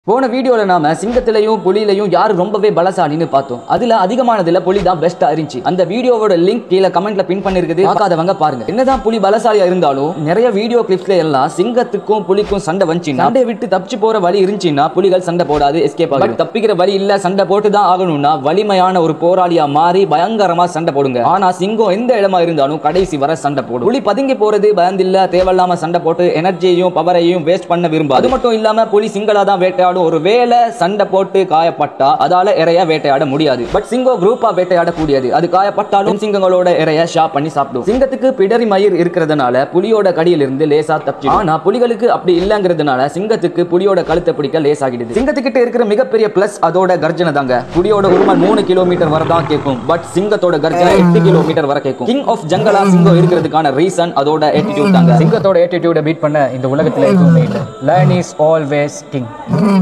போன வீடியோல நாம சிங்கத்திலையும் புலியிலையும் யாரு ரொம்பவே பலசாலின்னு பார்த்தோம் அதுல அதிகமானதுல புலி தான் பெஸ்டா இருந்துச்சு அந்த வீடியோவோட லிங்க் கீழே கமெண்ட்ல பின் பண்ணிருக்குது பார்க்காதவங்க பாருங்க என்னதான் புலி பலசாலியா இருந்தாலும் நிறைய வீடியோ கிளிப்ஸ்ல எல்லாம் சிங்கத்துக்கும் புலிக்கும் சண்டை வந்துச்சுன்னா சண்டையை விட்டு தப்பிச்சு போற வழி இருந்துச்சுன்னா புலிகள் சண்டை போடாது எஸ்கேப் ஆகும் தப்பிக்கிற வழி இல்ல சண்டை போட்டு தான் ஆகணும்னா வலிமையான ஒரு போராளியா மாறி பயங்கரமா சண்டை போடுங்க ஆனா சிங்கம் எந்த இடமா இருந்தாலும் கடைசி வர சண்டை போடும் புலி பதுங்கி போறது பயந்தில்ல தேவையில்லாம சண்டை போட்டு எனர்ஜியையும் பவரையும் வேஸ்ட் பண்ண விரும்பாது அது மட்டும் இல்லாம புலி சிங்களா தான் வேட்டையாடும் ஒரு வேளை சண்டை போட்டு காயப்பட்டா அதால இறைய வேட்டையாட முடியாது பட் சிங்கம் குரூப்பா வேட்டையாட கூடியது அது காயப்பட்டாலும் சிங்கங்களோட இறைய ஷாப் பண்ணி சாப்பிடும் சிங்கத்துக்கு பிடரி மயிர் இருக்கிறதுனால புலியோட கடியிலிருந்து லேசா தப்பிச்சு ஆனா புலிகளுக்கு அப்படி இல்லங்கிறதுனால சிங்கத்துக்கு புலியோட கழுத்தை பிடிக்க லேஸ் ஆகிடுது சிங்கத்துக்கிட்ட இருக்கிற மிகப்பெரிய பிளஸ் அதோட கர்ஜனை தாங்க புலியோட உருமல் மூணு கிலோமீட்டர் வரை தான் கேட்கும் பட் சிங்கத்தோட கர்ஜனை எட்டு கிலோமீட்டர் வரை கேட்கும் கிங் ஆஃப் ஜங்கலா சிங்கம் இருக்கிறதுக்கான ரீசன் அதோட attitude தாங்க சிங்கத்தோட ஏட்டிடியூட பீட் பண்ண இந்த உலகத்துல எதுவுமே இல்லை லேர்ன் இஸ் ஆல்வேஸ் கிங்